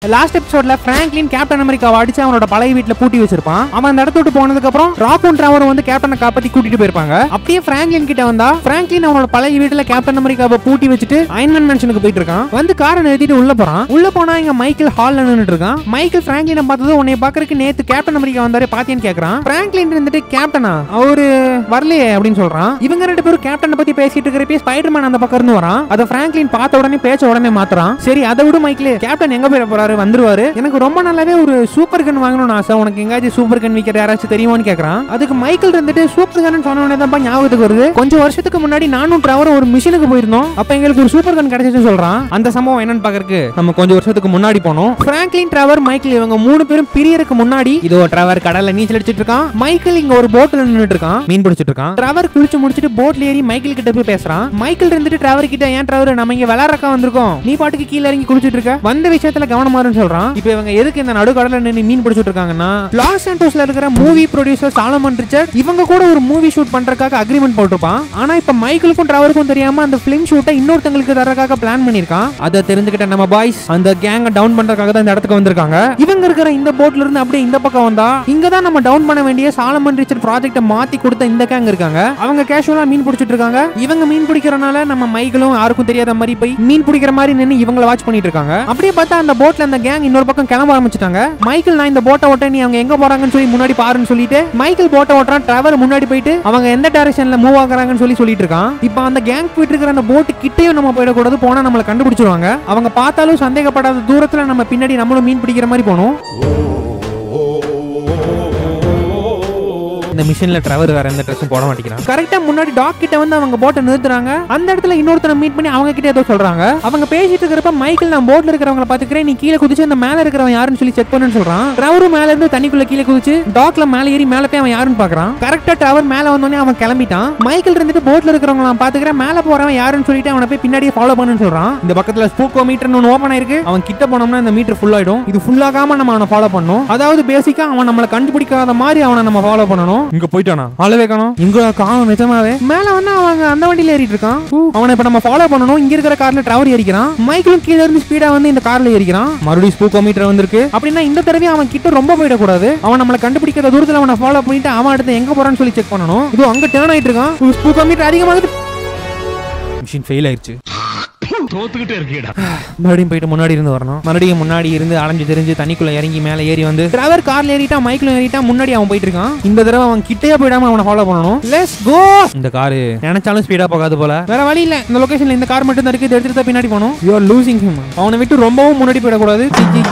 last எபிசோட்ல Franklin captain அமெரிக்காவை அடிச்சு அவனோட பழைய வீட்டுல பூட்டி வச்சிருப்பான் அவன் அந்த இடத்த விட்டு போனதுக்கு அப்புறம் ராக்கும் டிராவரும் வந்து கேப்டனை காப்பாத்தி கூட்டிட்டு போயிருப்பாங்க அப்படியே பிராங்க்லின் கிட்ட வந்தா பிராங்க்லின் அவனோட பழைய வீட்டுல கேப்டன் அமெரிக்காவை பூட்டி வச்சுட்டு அயன்மேன் மென்ஷனுக்கு போயிட்டு இருக்கான் வந்து காரை நிறுத்திட்டு உள்ள போறான் உள்ள போனா இங்க மைக்கேல் ஹால்ல நின்னுட்டு இருக்கான் மைக்கேல் பிராங்க்லினை பார்த்தது உன்னை பாக்குறதுக்கு நேத்து கேப்டன் அமெரிக்கா வந்தாரு பாத்தியான்னு கேக்குறான் பிராங்க்லின் இருந்துட்டு கேப்டனா அவரு வரலையே அப்படின்னு சொல்றான் இவங்க ரெண்டு பேரும் கேப்டனை பத்தி பேசிட்டு இருக்கிறப்ப ஸ்பைடர்மேன் அந்த பக்கம் இருந்து வரான் அதை பிராங்க்லின் பார்த்த உடனே பேச்ச உடனே மாத்துறான் சரி அதை விட மைக்கில் கேப்டன் எங்க போயிட போறாரு வந்துருவாரு எனக்கு ரொம்ப நாளாவே ஒரு சூப்பர் கன் வாங்கணும்னு ஆசை உனக்கு எங்காச்சும் சூப்பர் கன் விற்கிற யாராச்சும் தெரியுமான்னு கேக்குறான் அதுக்கு மைக்கேல் இருந்துட்டு சூப்பர் கன் சொன்ன உடனே தான் ஞாபகத்துக்கு வருது கொஞ்சம் வருஷத்துக்கு முன்னாடி நானும் டிராவரும் ஒரு மிஷினுக்கு போயிருந்தோம் அப்ப எங்களுக்கு ஒரு சூப்பர் கன் கிடைச்சிச்சுன்னு சொல்றான் அந்த சம்பவம் என்னன்னு பாக்குறதுக்கு நம்ம கொஞ்சம் வருஷத்துக்கு முன்னாடி போனோம் பிராங்க்லின் டிராவர் மைக்கேல் இவங்க மூணு பேரும் பிரியறதுக்கு முன்னாடி இதோ டிராவர் கடல்ல நீச்சல் அடிச்சிட்டு இருக்கான் மைக்கேல் இங்க ஒரு போட்ல நின்னுட்டு இருக்கான் மீன் பிடிச்சிட்டு இருக்கான் டிராவர் குளிச்சு முடிச்சிட்டு போட்ல ஏறி மைக்கேல் கிட்ட போய் பேசுறான் மைக்கேல் இருந்துட்டு டிராவர் கிட்ட ஏன் டிராவர் நம்ம இங்க விளையாடுறக்கா வந்திருக்கோம் நீ பாட்டுக்கு கீழ இறங்கி குளிச்சிட்டு இருக்க வந்த விஷயத்துல கவனமா இருன்னு சொல்றான் இப்போ இவங்க எதுக்கு இந்த நடுக்கடல நின்னு மீன் பிடிச்சிட்டு இருக்காங்கன்னா லாஸ் சாண்டோஸ்ல இருக்கிற மூவி ப்ரொடியூசர் சாலமன் ரிச்சர்ட் இவங்க கூட ஒரு மூவி ஷூட் பண்றதுக்காக அக்ரிமெண்ட் போட்டிருப்பான் ஆனா இப்ப மைக்கேலுக்கும் டிராவருக்கும் தெரியாம அந்த பிலிம் ஷூட்டை இன்னொருத்தங்களுக்கு தரக்காக பிளான் பண்ணிருக்கான் அதை தெரிஞ்சுக்கிட்ட நம்ம பாய்ஸ் அந்த கேங்க டவுன் பண்றதுக்காக தான் இந்த இடத்துக்கு வந்திருக்காங்க இவங்க இருக்கிற இந்த போட்ல இருந்து அப்படியே இந்த பக்கம் வந்தா இங்க தான் நம்ம டவுன் பண்ண வேண்டிய சாலமன் ரிச்சர்ட் ப்ராஜெக்ட்டை மாத்தி கொடுத்த இந்த கேங் இருக்காங்க அவங்க கேஷுவலா மீன் பிடிச்சிட்டு இருக்காங்க இவங்க மீன் பிடிக்கிறனால நம்ம மைகளும் யாருக்கும் தெரியாத மாதிரி போய் மீன் பிடிக்கிற மாதிரி நின்னு இவங்கள வாட்ச் பண்ணிட்டு இருக்காங்க அப்படியே பார்த்தா அந்த போட்ல அந்த கேங் இன்னொரு பக்கம் கிளம்ப ஆரம்பிச்சிட்டாங்க மைக்கேல் நான் இந்த போட்டை ஓட்ட நீ அவங்க எங்க போறாங்கன்னு சொல்லி முன்னாடி பாருன்னு சொல்லிட்டு மைக்கேல் போட்டை ஓட்டுறான் டிராவல் முன்னாடி போயிட்டு அவங்க எந்த டைரக்ஷன்ல மூவ் ஆகுறாங்கன்னு சொல்லி சொல்லிட்டு இருக்கான் இப்போ அந்த கேங் போயிட்டு இருக்கிற அந்த போட்டு கிட்டேயும் நம்ம போயிடக்கூடாது போனா நம்மள கண்டுபிடிச்சிருவாங்க அவங்க பார்த்தாலும் சந்தேகப்படாத தூரத்துல நம்ம பின்னாடி நம்மளும் மீன் பிடிக்கிற மாதிரி போகணும் இந்த மிஷின்ல டிராவர் வேற எந்த ட்ரெஸ்ஸும் போட மாட்டேங்கிறான் கரெக்டா முன்னாடி டாக் கிட்ட வந்து அவங்க போட்டை நிறுத்துறாங்க அந்த இடத்துல இன்னொருத்தரை மீட் பண்ணி அவங்க கிட்ட ஏதோ சொல்றாங்க அவங்க பேசிட்டு இருக்கிறப்ப மைக்கேல் நான் போட்ல இருக்கிறவங்கள பாத்துக்கிறேன் நீ கீழே குதிச்சு அந்த மேல இருக்கிறவன் யாருன்னு சொல்லி செக் பண்ணுன்னு சொல்றான் டிராவரும் மேல இருந்து தண்ணிக்குள்ள கீழே குதிச்சு டாக்ல மேல ஏறி மேல போய் அவன் யாருன்னு பாக்குறான் கரெக்டா டவர் மேல வந்தோடனே அவன் கிளம்பிட்டான் மைக்கேல் இருந்துட்டு போட்ல இருக்கிறவங்க நான் பாத்துக்கிறேன் மேல போறவன் யாருன்னு சொல்லிட்டு அவனை போய் பின்னாடியே ஃபாலோ பண்ணுன்னு சொல்றான் இந்த பக்கத்துல ஸ்பூக்கோ மீட்டர் ஒன்று ஓப்பன் ஆயிருக்கு அவன் கிட்ட போனோம்னா இந்த மீட்டர் ஃபுல் ஆயிடும் இது ஃபுல் ஆகாம நம்ம அவனை ஃபாலோ பண்ணணும் அதாவது பேசிக்கா அவன் நம்மளை கண்டுபிடிக்காத மாதிரி அவனை நம்ம ஃபாலோ பண்ணணும் இங்க போயிட்டானா ஆளவே காணோம் இங்க காணும் நிஜமாவே மேல வந்து அவங்க அந்த வண்டியில ஏறிட்டு இருக்கான் ஊ, அவனை இப்ப நம்ம ஃபாலோ பண்ணணும் இங்க இருக்கிற கார்ல டிராவல் ஏறிக்கிறான் மைக்கிளும் கீழ இருந்து ஸ்பீடா வந்து இந்த கார்ல ஏறிக்கிறான் மறுபடியும் ஸ்பூக்கோ மீட்டர் வந்திருக்கு அப்படின்னா இந்த தடவை அவன் கிட்ட ரொம்ப போயிடக்கூடாது அவன் நம்மளை கண்டுபிடிக்காத தூரத்துல அவனை ஃபாலோ பண்ணிட்டு அவன் அடுத்து எங்க போறான்னு சொல்லி செக் பண்ணணும் இது அங்க டேர்ன் ஆயிட்டு இருக்கான் ஸ்பூக்கோ மீட்டர் அதிகமாகுது மிஷின் ஃபெயில் ஆயிருச்சு தோத்துக்கிட்டே இருக்கீடா மறுபடியும் போயிட்டு முன்னாடி இருந்து வரணும் மறுபடியும் முன்னாடி இருந்து அலைஞ்சு தெரிஞ்சு தண்ணிக்குள்ள இறங்கி மேல ஏறி வந்து டிரைவர் கார்ல ஏறிட்டா மைக்ல ஏறிட்டா முன்னாடி அவன் போயிட்டு இருக்கான் இந்த தடவை அவன் கிட்டே போயிடாம அவனை ஃபாலோ பண்ணணும் லெட்ஸ் கோ இந்த காரு நினைச்சாலும் ஸ்பீடா போகாது போல வேற வழி இல்ல இந்த லொகேஷன்ல இந்த கார் மட்டும் தான் இருக்கு இதை எடுத்துட்டு தான் பின்னாடி போகணும் யூ ஆர் லூசிங் ஹிம் அவனை விட்டு ரொம்பவும் முன்னாடி போயிடக்கூடாது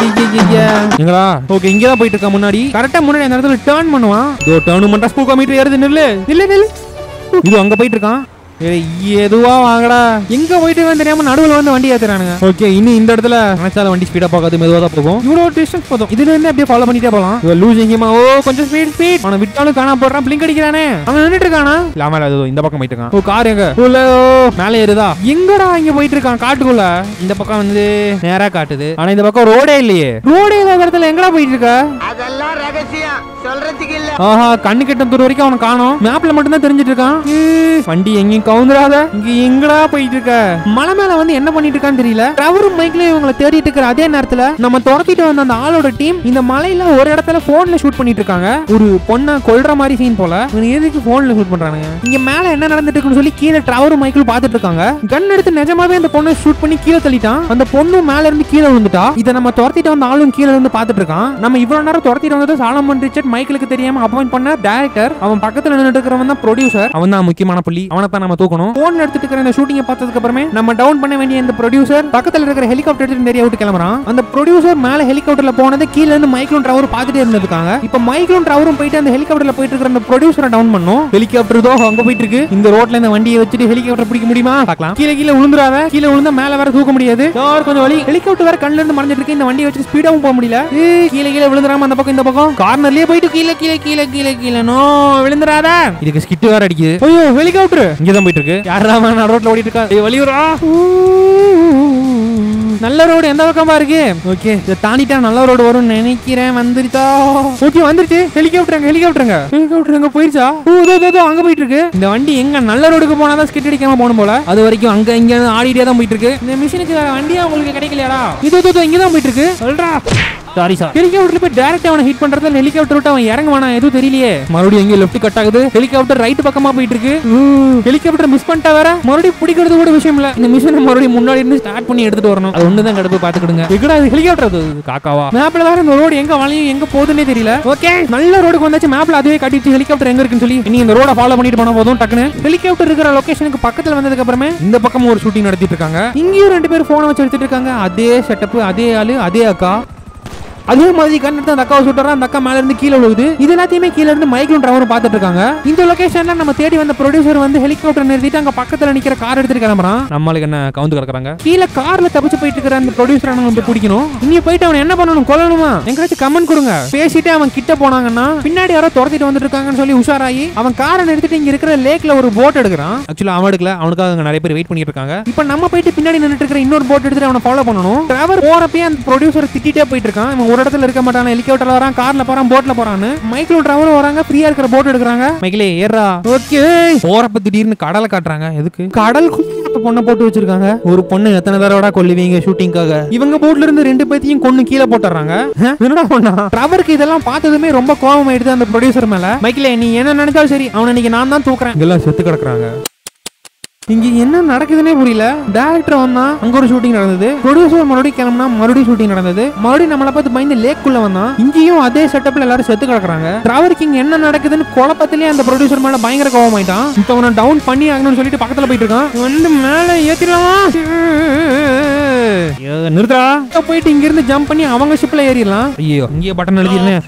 எங்களா ஓகே இங்க தான் போயிட்டு இருக்கான் முன்னாடி கரெக்டா முன்னாடி அந்த இடத்துல டர்ன் பண்ணுவான் இதோ டர்ன் பண்ணா ஸ்பூக்கா மீட்டர் ஏறுது நில்லு நில்லு நில்லு இது அங்க போயிட்டு இருக்கான் ஏய், எதுவா வாங்கடா எங்க போயிட்டு இருக்கேன்னு தெரியாம நடுவுல வந்து வண்டி ஏத்துறானுங்க ஓகே இனி இந்த இடத்துல நினைச்சால வண்டி ஸ்பீடா போகாது மெதுவா தான் போகும் இவ்வளவு டிஸ்டன்ஸ் போதும் இதுல இருந்து அப்படியே ஃபாலோ பண்ணிட்டே போலாம் இவன் லூசிங் ஓ கொஞ்சம் ஸ்பீட் ஸ்பீட் அவனை விட்டாலும் காணாம போடுறான் பிளிங்க் அடிக்கிறானே அவன் நின்னுட்டு இருக்கானா இல்ல அவன் அது இந்த பக்கம் போயிட்டு இருக்கான் ஓ கார் எங்க உள்ள ஓ மேலே ஏறுதா எங்கடா இங்க போயிட்டு இருக்கான் காட்டுக்குள்ள இந்த பக்கம் வந்து நேரா காட்டுது ஆனா இந்த பக்கம் ரோடே இல்லையே ரோடே இல்லாத இடத்துல எங்கடா போயிட்டு இருக்க அதெல்லாம் ரகசியம் சொல்றதுக்கு இல்ல ஆஹா கண்ணு கெட்டம் தூரம் வரைக்கும் அவனை காணோம் மேப்ல மட்டும் தான் தெரிஞ்சிட்டு இருக்கான் ஈ, வண்டி எங்கேயும் கவுந்துராத இங்க எங்கடா போயிட்டு இருக்க மலை மேல வந்து என்ன பண்ணிட்டு இருக்கான்னு தெரியல டவரும் பைக்ல இவங்களை தேடிட்டு இருக்கிற அதே நேரத்துல நம்ம துரத்திட்டு வந்த அந்த ஆளோட டீம் இந்த மலையில ஒரு இடத்துல போன்ல ஷூட் பண்ணிட்டு இருக்காங்க ஒரு பொண்ணை கொல்ற மாதிரி சீன் போல இவங்க எதுக்கு போன்ல ஷூட் பண்றானுங்க இங்க மேல என்ன நடந்துட்டு இருக்குன்னு சொல்லி கீழே டவரும் மைக்கிள் பாத்துட்டு இருக்காங்க கன் எடுத்து நிஜமாவே அந்த பொண்ணை ஷூட் பண்ணி கீழே தள்ளிட்டான் அந்த பொண்ணும் மேல இருந்து கீழே விழுந்துட்டா இதை நம்ம துரத்திட்டு வந்த ஆளும் கீழே இருந்து பாத்துட்டு இருக்கான் நம்ம இவ்வளவு நேரம் துரத்திட்டு வந்தது சாலமன் ரிச்சர்ட் மைக்கிளுக்கு தெரியாம அப்பாயிண்ட் பண்ண டேரக்டர் அவன் பக்கத்துல நின்னுட்டு இருக்கிறவன் தான் ப்ரொடியூசர் அவன் தான் முக்கியமான புள்ளி அவனை தான் நம்ம தூக்கணும் போன் எடுத்துட்டு இருக்கிற இந்த ஷூட்டிங்கை பார்த்ததுக்கு அப்புறமே நம்ம டவுன் பண்ண வேண்டிய இந்த ப்ரொடியூசர் பக்கத்துல இருக்கிற ஹெலிகாப்டர் எடுத்து ஏரியா விட்டு கிளம்புறான் அந்த ப்ரொடியூசர் மேல ஹெலிகாப்டர்ல போனது கீழ இருந்து மைக்கிளும் டிராவரும் பார்த்துட்டே இருந்திருக்காங்க இப்ப மைக்கிளும் டிராவரும் போயிட்டு அந்த ஹெலிகாப்டர்ல போயிட்டு இருக்கிற அந்த ப்ரொடியூசரை டவுன் பண்ணும் ஹெலிகாப்டர் தோ அங்க போயிட்டு இருக்கு இந்த ரோட்ல இந்த வண்டியை வச்சுட்டு ஹெலிகாப்டர் பிடிக்க முடியுமா பார்க்கலாம் கீழே கீழே விழுந்துறாத கீழே விழுந்தா மேல வேற தூக்க முடியாது யார் கொஞ்சம் வழி ஹெலிகாப்டர் வேற கண்ணுல இருந்து மறைஞ்சிட்டு இருக்கு இந்த வண்டியை வச்சு ஸ்பீடாவும் போக முடியல ஏய், கீழே கீழே விழுந்துறாம அந்த பக்கம் இந்த பக்கம் கார்னர்லயே போயிட்டு கீழே கீழே கீழே கீழே கீழே நோ விழுந்துறாத இதுக்கு ஸ்கிட் வேற அடிக்குது ஐயோ ஹெலிகாப்டர் இங்க தான் போயிட்டு இருக்கு யாரா நான் ரோட்ல ஓடிட்டு இருக்கா ஏய், வழி வரா நல்ல ரோடு எந்த பக்கமா இருக்கு ஓகே இதை தாண்டிட்டா நல்ல ரோடு வரும்னு நினைக்கிறேன் வந்துருச்சா ஓகே வந்துருச்சு ஹெலிகாப்டருங்க ஹெலிகாப்டருங்க ஹெலிகாப்டர் எங்க போயிருச்சா ஓ இதோ, இதோ, இதோ, அங்க போயிட்டு இருக்கு இந்த வண்டி எங்க நல்ல ரோடுக்கு போனாதான் ஸ்கிட் அடிக்காம போகணும் போல அது வரைக்கும் அங்க இங்க ஆடிட்டே தான் போயிட்டு இருக்கு இந்த மிஷினுக்கு வேற வண்டியா உங்களுக்கு கிடைக்கலையாடா இது இதோ, இதோ, இங்க தான் போயிட்டு இருக்கு சொல்றா சாரி சார் ஹெலிகாப்டர்ல போய் டைரக்ட் அவனை ஹிட் பண்றதுல ஹெலிகாப்டர் விட்டு அவன் இறங்குவானா எதுவும் தெரியலையே மறுபடியும் எங்க லெஃப்ட் கட் ஆகுது ஹெலிகாப்டர் ரைட் பக்கமா போயிட்டு இருக்கு ஹெலிகாப்டர் மிஸ் பண்ணிட்டா வேற மறுபடியும் பிடிக்கிறது கூட விஷயம் இல்ல இந்த மிஷினை மறுபடியும் முன்னாடி இருந்து ஸ்டார்ட் பண்ணி எடுத்துட்டு வரணும் அது ஒண்ணு தான் கடுப்பு பாத்துக்கிடுங்க எங்கடா இது ஹெலிகாப்டர் அது காக்காவா மேப்ல வேற இந்த ரோடு எங்க வளையும் எங்க போகுதுன்னே தெரியல ஓகே நல்ல ரோடுக்கு வந்தாச்சு மேப்ல அதுவே காட்டிடுச்சு ஹெலிகாப்டர் எங்க இருக்குன்னு சொல்லி நீ இந்த ரோட ஃபாலோ பண்ணிட்டு போனா போதும் டக்குன்னு ஹெலிகாப்டர் இருக்கிற லொகேஷனுக்கு பக்கத்துல வந்ததுக்கு அப்புறமே இந்த பக்கமும் ஒரு ஷூட்டிங் நடத்திட்டு இருக்காங்க இங்கேயும் ரெண்டு பேர் போனை வச்சு எடுத்துட்டு இருக்காங்க அதே செட்டப் அதே ஆளு அதே அக்கா அதே மாதிரி கண் எடுத்து அந்த அக்காவை சுட்டுறா அந்த அக்கா மேல இருந்து கீழே விழுகுது இது எல்லாத்தையுமே கீழ இருந்து மைக்கிளும் டிரைவரும் பார்த்துட்டு இருக்காங்க இந்த லொகேஷன்ல நம்ம தேடி வந்த ப்ரொடியூசர் வந்து ஹெலிகாப்டர் நிறுத்திட்டு அங்க பக்கத்துல நிக்கிற கார் எடுத்துட்டு கிளம்புறான் நம்மளுக்கு என்ன கவுந்து கிடக்குறாங்க கீழே கார்ல தப்பிச்சு போயிட்டு இருக்கிற அந்த ப்ரொடியூசர் நம்ம பிடிக்கணும் இங்க போயிட்டு அவன் என்ன பண்ணணும் கொல்லணுமா எங்கேயாச்சும் கமெண்ட் கொடுங்க பேசிட்டு அவன் கிட்ட போனாங்கன்னா பின்னாடி யாரோ துரத்திட்டு வந்துட்டு இருக்காங்கன்னு சொல்லி உஷாராகி அவன் காரை நிறுத்திட்டு இங்க இருக்கிற லேக்ல ஒரு போட் எடுக்கிறான் ஆக்சுவலா அவன் எடுக்கல அவனுக்காக அங்க நிறைய பேர் வெயிட் பண்ணிட்டு இருக்காங்க இப்போ நம்ம போயிட்டு பின்னாடி நின்னுட்டு இருக்கிற இன்னொரு போட் எடுத்துட்டு அவனை ஃபாலோ பண்ணணும் டிரைவர் போறப்பயே அந்த ப்ரொடியூசர் திட்டிட்டே போயிட்டு இருக்கான் இவன் ஒரு இடத்துல இருக்க மாட்டான் ஹெலிகாப்டர்ல வரான் கார்ல போறான் போட்ல போறான்னு மைக்கிள் டிரைவரும் வராங்க ஃப்ரீயா இருக்கிற போட் எடுக்கிறாங்க மைக்கிளே ஏறா ஓகே போறப்ப திடீர்னு கடலை காட்டுறாங்க எதுக்கு கடல் பொண்ணை போட்டு வச்சிருக்காங்க ஒரு பொண்ணு எத்தனை தடவை கொல்லுவீங்க ஷூட்டிங்காக இவங்க போட்ல இருந்து ரெண்டு பேத்தையும் கொன்னு கீழே போட்டுறாங்க என்னடா பண்ணா டிரைவருக்கு இதெல்லாம் பார்த்ததுமே ரொம்ப கோபம் ஆயிடுது அந்த ப்ரொடியூசர் மேல மைக்கிளே நீ என்ன நினைச்சாலும் சரி அவனை இன்னைக்கு நான் தான் தூக்குறேன் இதெல்லாம் செத்து கிடக்குறாங்க இங்க என்ன நடக்குதுன்னே புரியல டேரக்டர் வந்தா அங்க ஒரு ஷூட்டிங் நடந்தது ப்ரொடியூசர் மறுபடியும் கிளம்புனா மறுபடியும் ஷூட்டிங் நடந்தது மறுபடியும் நம்மள பார்த்து பயந்து லேக் குள்ள வந்தான் இங்கேயும் அதே செட்டப்ல எல்லாரும் செத்து கிடக்குறாங்க டிராவருக்கு இங்க என்ன நடக்குதுன்னு குழப்பத்திலேயே அந்த ப்ரொடியூசர் மேல பயங்கர கோவம் ஆயிட்டான் இப்போ அவனை டவுன் பண்ணி ஆகணும்னு சொல்லிட்டு பக்கத்துல போயிட்டு இருக்கான் வந்து மேல ஏத்திடலாமா ஐயோ, நிறுத்துடா போயிட்டு இங்க இருந்து ஜம்ப் பண்ணி அவங்க ஷிப்ல ஏறிடலாம் ஐயோ இங்கேயே பட்டன் எழுதிருந்தேன்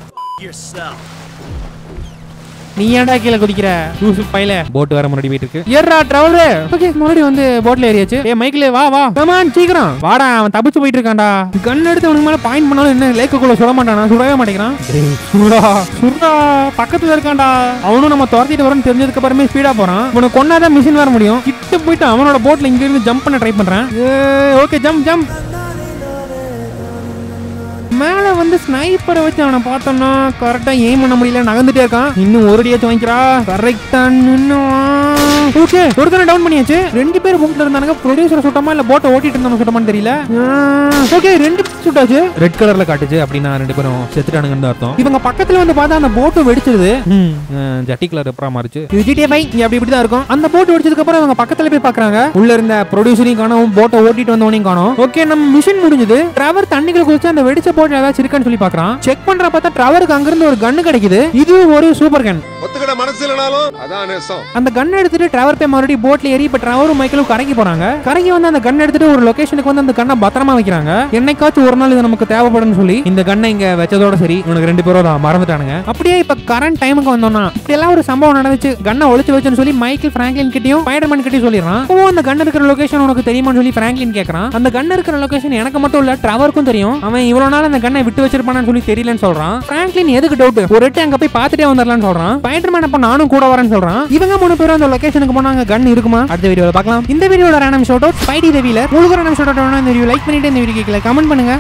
நீ ஏன்டா கீழே குதிக்கிற லூசு பையில போட் வேற முன்னாடி போயிட்டு இருக்கு ஏறா டிராவலர் ஓகே முன்னாடி வந்து போட்ல ஏறியாச்சு ஏ மைக்கிலே வா வா கமான் சீக்கிரம் வாடா அவன் தப்பிச்சு போயிட்டு இருக்கான்டா கன் எடுத்து அவனுக்கு மேல பாயிண்ட் பண்ணாலும் என்ன லேக்குள்ள சுட மாட்டானா சுடவே மாட்டேங்கிறான் டேய், சுடா சுடா பக்கத்துல இருக்கான்டா அவனும் நம்ம துரத்திட்டு வரோம்னு தெரிஞ்சதுக்கு அப்புறமே ஸ்பீடா போறான் உனக்கு கொண்டாதான் மிஷின் வர முடியும் கிட்ட போயிட்டு அவனோட போட்ல இங்க இருந்து ஜம்ப் பண்ண ட்ரை பண்றேன் ஓகே ஜம்ப் ஜம்ப் மேல வந்து ஸ்னைப்பரை வச்சு அவனை பார்த்தோம்னா கரெக்டா எய்ம் பண்ண முடியல நகர்ந்துட்டே இருக்கான் இன்னும் ஒரு அடியாச்சும் வாங்கிக்கிறா கரெக்டா நின்னு ஓகே ஒருத்தனை டவுன் பண்ணியாச்சு ரெண்டு பேர் போட்ல இருந்தானுங்க ப்ரொடியூசர் சுட்டமா இல்ல போட்டை ஓட்டிட்டு இருந்தாங்க சுட்டமான்னு தெரியல ஓகே ரெண்டு பேர் சுட்டாச்சு ரெட் கலர்ல காட்டுச்சு அப்படின்னா ரெண்டு பேரும் செத்துட்டானுங்கன்னு அர்த்தம் இவங்க பக்கத்துல வந்து பார்த்தா அந்த போட்டும் வெடிச்சிருது ம், அஹ், ஜட்டி கலர் எப்பரா மாறுச்சு இது ஜிடிஏ பை இங்க அப்படி இப்படி தான் இருக்கும் அந்த போட் வெடிச்சதுக்கு அப்புறம் இவங்க பக்கத்துல போய் பாக்குறாங்க உள்ள இருந்த ப்ரொடியூசரையும் காணோம் போட்டை ஓட்டிட்டு வந்தவனையும் காணோம் ஓகே நம்ம மிஷின் முடிஞ்சது டிராவர் தண்ணிக்குள்ள குதிச்சு அந்த வெடிச்ச போட் ஏதாச்சும் இருக்கான்னு சொல்லி பாக்குறான் செக் பண்ற பார்த்தா டிராவருக்கு அங்கிருந்து ஒரு கன்னு கிடைக்குது இது ஒரு சூப்பர் கன் ஒத்துக்கிட மனசு இல்லைனாலும் அதான் நேசம் அந்த கன் எடுத்துட்டு டிராவர் போய் மறுபடியும் போட்ல ஏறி இப்ப டிராவரும் மைக்கிளும் கரைக்கு போறாங்க கரைக்கு வந்து அந்த கன் எடுத்துட்டு ஒரு லொகேஷனுக்கு வந்து அந்த கண்ணை பத்திரமா வைக்கிறாங்க என்னைக்காச்சும் ஒரு நாள் இது நமக்கு தேவைப்படும்னு சொல்லி இந்த கண்ணை இங்க வச்சதோட சரி உனக்கு ரெண்டு பேரும் அதை மறந்துட்டானுங்க அப்படியே இப்ப கரண்ட் டைமுக்கு வந்தோம்னா இப்படி எல்லாம் ஒரு சம்பவம் நடந்துச்சு கண்ணை ஒளிச்சு வச்சுன்னு சொல்லி மைக்கேல் பிராங்க்லின் கிட்டயும் ஸ்பைடர்மேன் கிட்டயும் சொல்லிடுறான் ஓ அந்த கன் இருக்கிற லொகேஷன் உனக்கு தெரியுமான்னு சொல்லி பிராங்க்லின் கேக்குறான் அந்த கன் இருக்கிற லொகேஷன் எனக்கு மட்டும் இல்ல டிராவருக்கும் தெரியும் அவன் இவ்வளவு நாள் அந்த கண்ணை விட்டு வச்சிருப்பானு சொல்லி தெரியலன்னு சொல்றான் பிராங்க்லின் எதுக்கு டவுட் ஒரு எட்டு அங்க போய் பார்த்துட்டே வந்துடலாம்னு சொல்றான் ஸ்பைடர்மேன் அப்ப நானும் கூட வரேன்னு சொல்றான் இவங்க மூணு பேரும் அந்த லொகேஷனுக்கு போனாங்க கன் இருக்குமா அடுத்த வீடியோல பார்க்கலாம் இந்த வீடியோட ரேண்டம் ஷோட் அவுட் ஸ்பைடி ரவில உங்களுக்கு ரேண்டம் ஷோட் அவுட் இந்த வீடியோ லைக் பண்ணிட்டு இந்த வீடியோ கமெண்ட் பண்ணுங்க